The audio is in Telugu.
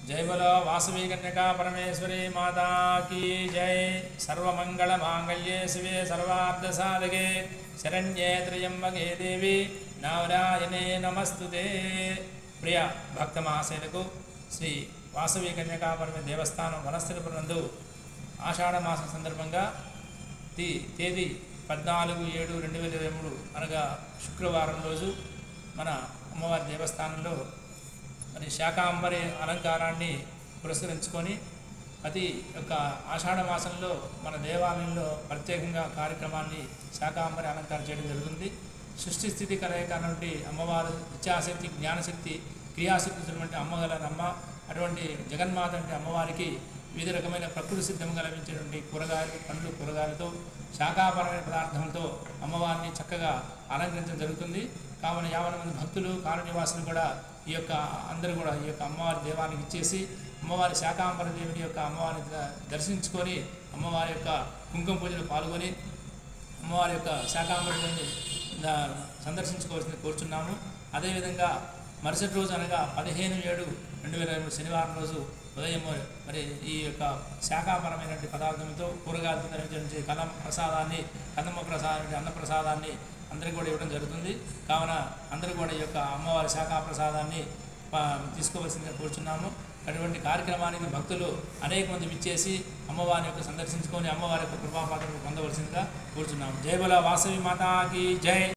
జై బలో వాసవి కన్యకా పరమేశ్వరి మాతా కీ జై సర్వమంగళ మాంగళ్యే శివే సర్వార్థ సాధకే శరణ్యే త్రయంబకే దేవి నారాయణే నమస్తుతే ప్రియ భక్త మహాశైలకు శ్రీ వాసవి కన్యకా పరమ దేవస్థానం వనస్థలిపురం నందు ఆషాఢ మాసం సందర్భంగా తి తేదీ పద్నాలుగు ఏడు రెండు వేల ఇరవై మూడు అనగా శుక్రవారం రోజు మన అమ్మవారి దేవస్థానంలో మరి శాకాంబరి అలంకారాన్ని పురస్కరించుకొని ప్రతి యొక్క ఆషాఢ మాసంలో మన దేవాలయంలో ప్రత్యేకంగా కార్యక్రమాన్ని శాకాంబరి అలంకారం చేయడం జరుగుతుంది సృష్టి స్థితి కలయిక నుండి అమ్మవారు ఇచ్ఛాశక్తి జ్ఞానశక్తి క్రియాశక్తి ఉన్నటువంటి అమ్మగలనమ్మ అటువంటి జగన్మాత అంటే అమ్మవారికి వివిధ రకమైన ప్రకృతి సిద్ధంగా లభించేటువంటి కూరగాయలు పండ్లు కూరగాయలతో శాఖాపరమైన పదార్థాలతో అమ్మవారిని చక్కగా అలంకరించడం జరుగుతుంది కావున యావన మంది భక్తులు కాలనివాసులు కూడా ఈ యొక్క అందరూ కూడా ఈ యొక్క అమ్మవారి దేవానికి ఇచ్చేసి అమ్మవారి శాకాంబర దేవిని యొక్క అమ్మవారిని ద- దర్శించుకొని అమ్మవారి యొక్క కుంకుమ పూజలో పాల్గొని అమ్మవారి యొక్క శాకాంబర దేవిని ద- సందర్శించుకోవాల్సింది కోరుచున్నాము అదేవిధంగా మరుసటి రోజు అనగా పదిహేను ఏడు రెండు వేల ఇరవై శనివారం రోజు ఉదయం మరి ఈ యొక్క శాఖాపరమైనటువంటి పదార్థంతో కూరగాయలతో నిర్మించే కన్నం ప్రసాదాన్ని కన్నమ్మ ప్రసాదాన్ని అన్న ప్రసాదాన్ని అందరికీ కూడా ఇవ్వడం జరుగుతుంది కావున అందరూ కూడా ఈ యొక్క అమ్మవారి శాఖా ప్రసాదాన్ని ప- తీసుకోవాల్సిందిగా కోరుచున్నాము అటువంటి కార్యక్రమానికి భక్తులు అనేక మంది విచ్చేసి అమ్మవారి యొక్క సందర్శించుకొని అమ్మవారి యొక్క కృపాపాత్రను పొందవలసిందిగా కోరుచున్నాము జై బల వాసవి మాతాకి జై